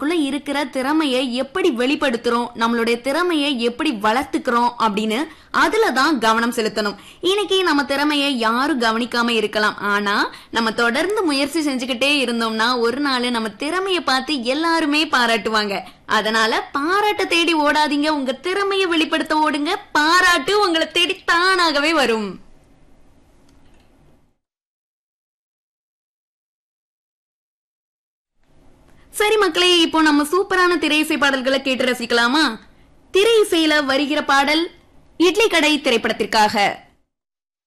நமக்குள்ள இருக்கிற திறமையை எப்படி வெளிப்படுத்துறோம் நம்மளுடைய திறமையை எப்படி வளர்த்துக்கிறோம் அப்படின்னு அதுல தான் கவனம் செலுத்தணும் இன்னைக்கு நம்ம திறமையை யாரும் கவனிக்காம இருக்கலாம் ஆனா நம்ம தொடர்ந்து முயற்சி செஞ்சுக்கிட்டே இருந்தோம்னா ஒரு நாள் நம்ம திறமையை பார்த்து எல்லாருமே பாராட்டுவாங்க அதனால பாராட்ட தேடி ஓடாதீங்க உங்க திறமையை வெளிப்படுத்த ஓடுங்க பாராட்டு உங்களை தேடி தானாகவே வரும் சரி மக்களே இப்போ நம்ம சூப்பரான திரை இசை பாடல்களை கேட்டு ரசிக்கலாமா திரை இசையில வருகிற பாடல் இட்லி கடை திரைப்படத்திற்காக